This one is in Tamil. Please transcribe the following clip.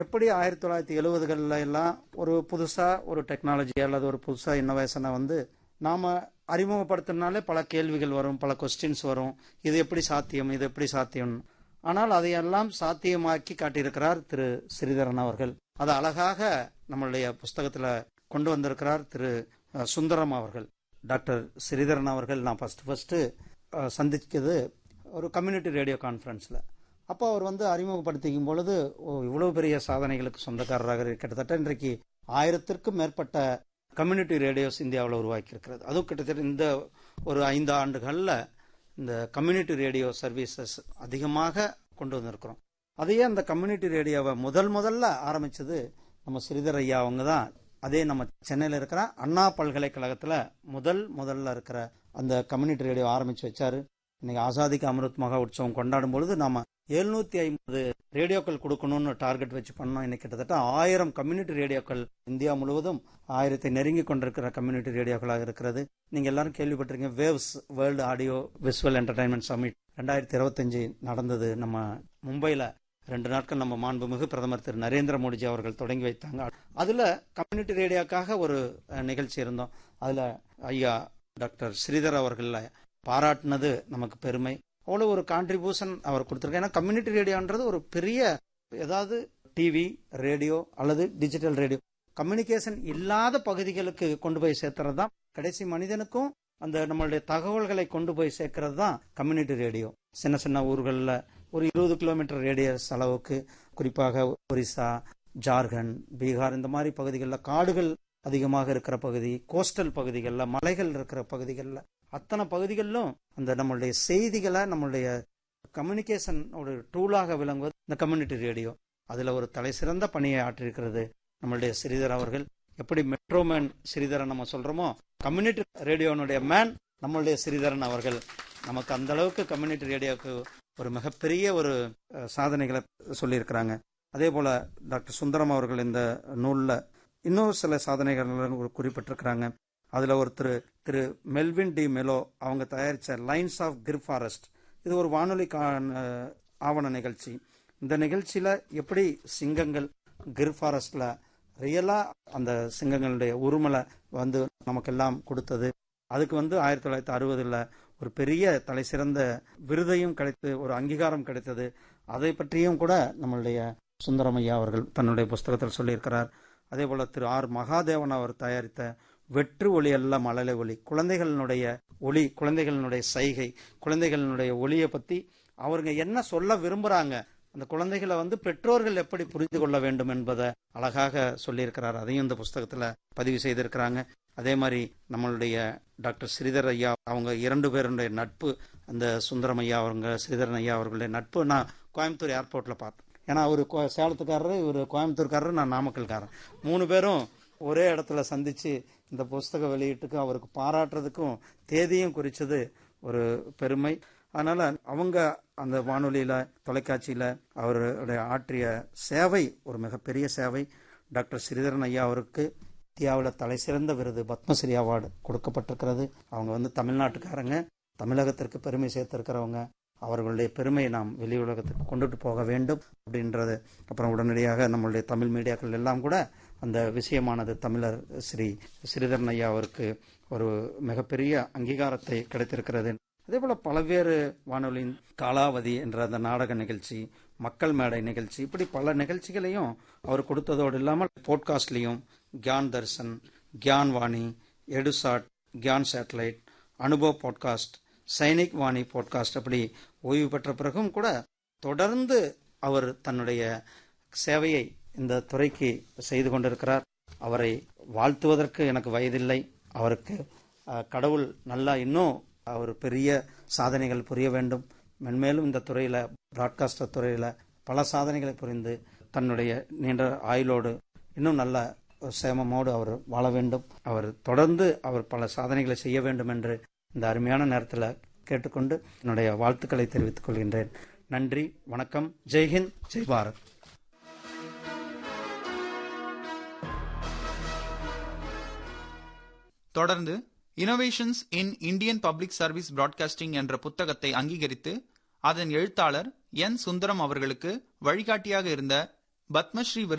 எப்படி ஆயிரத்தி தொள்ளாயிரத்தி எழுபதுகளில் எல்லாம் ஒரு புதுசாக ஒரு டெக்னாலஜி அல்லது ஒரு புதுசாக இன்னோவேஷனை வந்து நாம் அறிமுகப்படுத்தினாலே பல கேள்விகள் வரும் பல கொஸ்டின்ஸ் வரும் இது எப்படி சாத்தியம் இது எப்படி சாத்தியம் ஆனால் அதையெல்லாம் சாத்தியமாக்கி காட்டியிருக்கிறார் திரு ஸ்ரீதரன் அவர்கள் அது அழகாக நம்மளுடைய புஸ்தகத்தில் கொண்டு வந்திருக்கிறார் திரு அஹ், சுந்தரம் அவர்கள் டாக்டர் ஸ்ரீதரன் அவர்கள் நான் ஃபர்ஸ்ட் ஃபர்ஸ்ட் சந்திச்சது ஒரு கம்யூனிட்டி ரேடியோ கான்ஃபரன்ஸில் அப்போ அவர் வந்து அறிமுகப்படுத்திக்கும் பொழுது ஓ இவ்வளவு பெரிய சாதனைகளுக்கு சொந்தக்காரராக இரு- கிட்டத்தட்ட இன்றைக்கு ஆயிரத்திற்கும் மேற்பட்ட கம்யூனிட்டி ரேடியோஸ் இந்தியாவில் உருவாக்கி இருக்கிறது அதுவும் கிட்டத்தட்ட இந்த ஒரு ஐந்து ஆண்டுகளில் இந்த கம்யூனிட்டி ரேடியோ சர்வீசஸ் அதிகமாக கொண்டு வந்திருக்கிறோம் அதையே அந்த கம்யூனிட்டி ரேடியோவை முதல் முதல்ல ஆரம்பிச்சது நம்ம ஸ்ரீதர் ஐயா அவங்க தான் அதே நம்ம சென்னையில் இருக்கிற அண்ணா பல்கலைக்கழகத்தில் முதல் முதல்ல இருக்கிற அந்த கம்யூனிட்டி ரேடியோ ஆரம்பிச்சு வச்சாரு இன்னைக்கு ஆசாதிக்கு அமிர்த் மகா உற்சவம் கொண்டாடும் பொழுது நாம எழுநூத்தி ஐம்பது ரேடியோக்கள் கொடுக்கணும்னு டார்கெட் வச்சு பண்ணோம் இன்னைக்கு கிட்டத்தட்ட ஆயிரம் கம்யூனிட்டி ரேடியோக்கள் இந்தியா முழுவதும் ஆயிரத்தை நெருங்கி கொண்டிருக்கிற கம்யூனிட்டி ரேடியோக்களாக இருக்கிறது நீங்க எல்லாரும் கேள்விப்பட்டிருக்கீங்க waves world audio visual entertainment summit ரெண்டாயிரத்தி இருபத்தஞ்சு நடந்தது நம்ம மும்பைல ரெண்டு நாட்கள் நம்ம மாண்புமிகு பிரதமர் திரு நரேந்திர மோடிஜி அவர்கள் தொடங்கி வைத்தாங்க அதுல கம்யூனிட்டி ரேடியோக்காக ஒரு அஹ், நிகழ்ச்சி இருந்தோம் அதுல ஐயா டாக்டர் ஸ்ரீதர் அவர்கள பாராட்டினது நமக்கு பெருமை அவ்வளவு ஒரு கான்ட்ரிபியூஷன் அவர் கொடுத்திருக்காரு ஏன்னா கம்யூனிட்டி ரேடியோன்றது ஒரு பெரிய ஏதாவது டிவி ரேடியோ அல்லது டிஜிட்டல் ரேடியோ கம்யூனிகேஷன் இல்லாத பகுதிகளுக்கு கொண்டு போய் சேர்த்துறது தான் கடைசி மனிதனுக்கும் அந்த நம்மளுடைய தகவல்களை கொண்டு போய் சேர்க்கறது தான் கம்யூனிட்டி ரேடியோ சின்ன சின்ன ஊர்களில் ஒரு இருபது கிலோமீட்டர் ரேடியஸ் அளவுக்கு குறிப்பாக ஒரிசா ஜார்க்கண்ட் பீகார் இந்த மாதிரி பகுதிகளில் காடுகள் அதிகமாக இருக்கிற பகுதி கோஸ்டல் பகுதிகளில் மலைகள் இருக்கிற பகுதிகளில் அத்தனை பகுதிகளிலும் அந்த நம்மளுடைய செய்திகளை நம்மளுடைய கம்யூனிகேஷன் ஒரு டூலாக விளங்குவது இந்த கம்யூனிட்டி ரேடியோ அதுல ஒரு தலை சிறந்த பணியை ஆற்றிருக்கிறது நம்மளுடைய ஸ்ரீதர் அவர்கள் எப்படி மெட்ரோமேன் ஸ்ரீதரன் நம்ம சொல்றோமோ கம்யூனிட்டி ரேடியோனுடைய மேன் நம்மளுடைய ஸ்ரீதரன் அவர்கள் நமக்கு அந்த அளவுக்கு கம்யூனிட்டி ரேடியோக்கு ஒரு மிகப்பெரிய ஒரு அஹ், சாதனைகளை சொல்லியிருக்கிறாங்க அதே போல டாக்டர் சுந்தரம் அவர்கள் இந்த நூல்ல இன்னும் சில சாதனைகள் குறிப்பிட்டிருக்கிறாங்க அதுல ஒருத்தர் திரு மெல்வின் டி மெலோ அவங்க தயாரிச்ச லைன்ஸ் ஆஃப் கிர் ஃபாரஸ்ட் இது ஒரு வானொலி கா- அஹ், ஆவண நிகழ்ச்சி இந்த நிகழ்ச்சியில எப்படி சிங்கங்கள் கிர் ஃபாரஸ்ட்ல ரியலா அந்த சிங்கங்களுடைய உருமலை வந்து நமக்கெல்லாம் கொடுத்தது அதுக்கு வந்து ஆயிரத்தி தொள்ளாயிரத்தி அறுபதுல ஒரு பெரிய தலை சிறந்த விருதையும் கிடைத்து ஒரு அங்கீகாரம் கிடைத்தது அதை பற்றியும் கூட நம்மளுடைய சுந்தரமையா அவர்கள் தன்னுடைய புஸ்தகத்தில் சொல்லியிருக்கிறார் அதே போல திரு ஆர் மகாதேவன் அவர் தயாரித்த வெற்று ஒளி அல்ல மழலை ஒளி குழந்தைகளினுடைய ஒளி குழந்தைகளினுடைய சைகை குழந்தைகளினுடைய ஒளியை பத்தி அவருங்க என்ன சொல்ல விரும்புறாங்க அந்த குழந்தைகளை வந்து பெற்றோர்கள் எப்படி புரிந்து கொள்ள வேண்டும் என்பதை அழகாக சொல்லியிருக்கிறார் அதையும் இந்த புஸ்தகத்துல பதிவு செய்திருக்கிறாங்க அதே மாதிரி நம்மளுடைய டாக்டர் ஸ்ரீதர் ஐயா அவங்க இரண்டு பேருடைய நட்பு அந்த சுந்தரம் ஐயா அவங்க ஸ்ரீதரன் ஐயா அவர்களுடைய நட்பு நான் கோயம்புத்தூர் ஏர்போர்ட்ல பார்த்தேன் ஏன்னா அவர் சேலத்துக்காரரு இவர் கோயம்புத்தூர்காரரு நான் நாமக்கல்காரன் மூணு பேரும் ஒரே இடத்துல சந்திச்சு இந்த புஸ்தக வெளியீட்டுக்கு அவருக்கு பாராட்டுறதுக்கும் தேதியும் குறிச்சது ஒரு பெருமை அதனால அவங்க அந்த வானொலியில தொலைக்காட்சியில அவருடைய ஆற்றிய சேவை ஒரு மிகப்பெரிய சேவை டாக்டர் ஸ்ரீதரன் ஐயா அவருக்கு இந்தியாவில் தலை சிறந்த விருது பத்மஸ்ரீ அவார்டு கொடுக்கப்பட்டிருக்கிறது அவங்க வந்து தமிழ்நாட்டுக்காரங்க தமிழகத்திற்கு பெருமை சேர்த்திருக்கிறவங்க அவர்களுடைய பெருமையை நாம் வெளி உலகத்துக்கு கொண்டுட்டு போக வேண்டும் அப்படின்றது அப்புறம் உடனடியாக நம்மளுடைய தமிழ் மீடியாக்கள் எல்லாம் கூட அந்த விஷயமானது தமிழர் ஸ்ரீ ஸ்ரீதரன் ஐயா அவருக்கு ஒரு மிகப்பெரிய அங்கீகாரத்தை கிடைத்திருக்கிறது அதே போல பல்வேறு வானொலியின் காலாவதி என்ற அந்த நாடக நிகழ்ச்சி மக்கள் மேடை நிகழ்ச்சி இப்படி பல நிகழ்ச்சிகளையும் அவர் கொடுத்ததோடு இல்லாமல் போட்காஸ்ட்லையும் Gyan Darshan Gyan Vani Edusat Gyan satellite Anubhav podcast Sainik Vani podcast அப்படி ஓய்வு பெற்ற பிறகும் கூட தொடர்ந்து அவர் தன்னுடைய சேவையை இந்த துறைக்கு செய்து கொண்டிருக்கிறார் அவரை வாழ்த்துவதற்கு எனக்கு வயதில்லை அவருக்கு அஹ், கடவுள் நல்லா இன்னும் அவர் பெரிய சாதனைகள் புரிய வேண்டும் மென்மேலும் இந்த துறையில பிராட்காஸ்டர் துறையில பல சாதனைகளை புரிந்து தன்னுடைய நீண்ட ஆயுளோடு இன்னும் நல்ல சேமமோடு அவர் வாழ வேண்டும் அவர் தொடர்ந்து அவர் பல சாதனைகளை செய்ய வேண்டும் என்று இந்த அருமையான நேரத்தில் கேட்டுக்கொண்டு என்னுடைய வாழ்த்துக்களை தெரிவித்துக் கொள்கின்றேன் நன்றி வணக்கம் ஜெய்ஹிந்த் ஜெய் பாரத் தொடர்ந்து innovations in Indian public service broadcasting என்ற புத்தகத்தை அங்கீகரித்து அதன் எழுத்தாளர் என் சுந்தரம் அவர்களுக்கு வழிகாட்டியாக இருந்த பத்மஸ்ரீ விருது